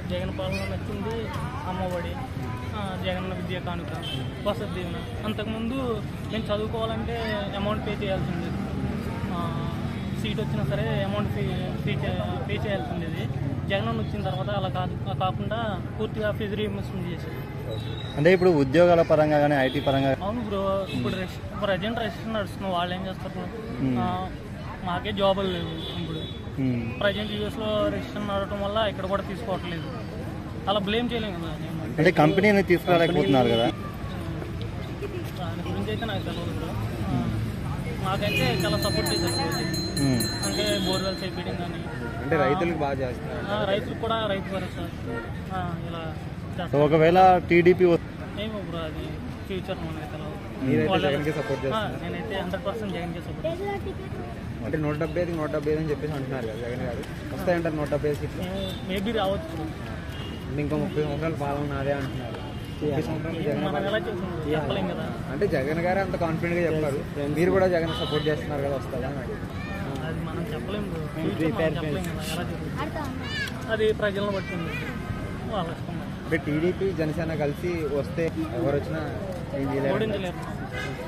జగన్ పాలన నచ్చింది అమ్మఒడి ఆ, జగన్ విద్యా కానుక వసతి దీవెన అంతకుముందు నేను చదువుకోవాలంటే అమౌంట్ పే చేయాల్సి ఉండేది ఆ, సీట్ వచ్చినా సరే అమౌంట్ ఫీ ఫీ చే- పే చేయాల్సి ఉండేది జగన్ అన్న వచ్చిన తర్వాత అలా కాదు అలా కాకుండా పూర్తిగా ఫీజు రీఇంబర్స్మెంట్ చేసేది అంటే ఇప్పుడు ఉద్యోగాల పరంగా కానీ ఐటీ పరంగా అవును బ్రో ఇప్పుడు రెస్ ప్రజెంట్ రెసిషన్ నడుస్తుంది వాళ్ళు ఏం చేస్తారు Hmm. ఆ, మాకే జాబులు లేవు ఇప్పుడు ఉమ్. ప్రజెంట్ యూఎస్లో రెసిషన్ నడవటం వల్ల ఇక్కడ కూడా తీసుకోవట్లేదు అలా బ్లేమ్ చేయలేము కదా నేను. అంటే కంపెనీని తీసుకురాలేకపోతున్నారు కదా దాని గురించి అయితే నాకు తెలియదు బ్రో ఆ, మాకైతే చాలా సపోర్ట్ చేశారు ఉమ్. అంటే బోర్వెల్ చేపించడం కానీ అంటే రైతులకు బాగా చేస్తున్నారు ఆ, రైతులకు కూడా రైతు భరోసా ఆ, ఇలా సో చేస్తారు ఒకవేళ టీడీపీ ఏమో బ్రో అది ఫ్యూచర్ మనకి తెలియదు మీరైతే వాళ్ళ- జగన్కి సపోర్ట్ ఆ, చేస్తున్నారు నేనైతే హండ్రెడ్ పర్సెంట్ జగన్కే సపోర్ట్ అంటే నూట డెబ్బై ఐదు నూట డెబ్బై ఐదు అని చెప్పేసి అంటున్నారు కదా జగన్ గారు వస్తాయంటారు నూట డెబ్బై ఐదు సీట్లు మేబీ రావచ్చు అంటే ఇంకా ముప్పై సంవత్సరాల పాలన నాదే అంటున్నారు ముప్పై సంవత్సరాలు జగన్ మనం ఎలా చేసాం చెప్పలేం కదా అంటే జగన్ గారు అంత కాన్ఫిడెంట్ గా చెప్పారు మీరు కూడా జగన్ సపోర్ట్ చేస్తున్నారు కదా వస్తుందా అని అడిగారు. అది మనం చెప్పలేం బ్రో ఫ్యూచర్ మనం చెప్పలేం కదా ఎలా జరుగుతుంది అది ప్రజలను బట్టి ఉంది వాళ్ళ ఇష్టం అంటే టీడీపీ జనసేన కలిసి వస్తే ఎవరు వచ్చినా ఏం చేయలేరు ఓడించలేరు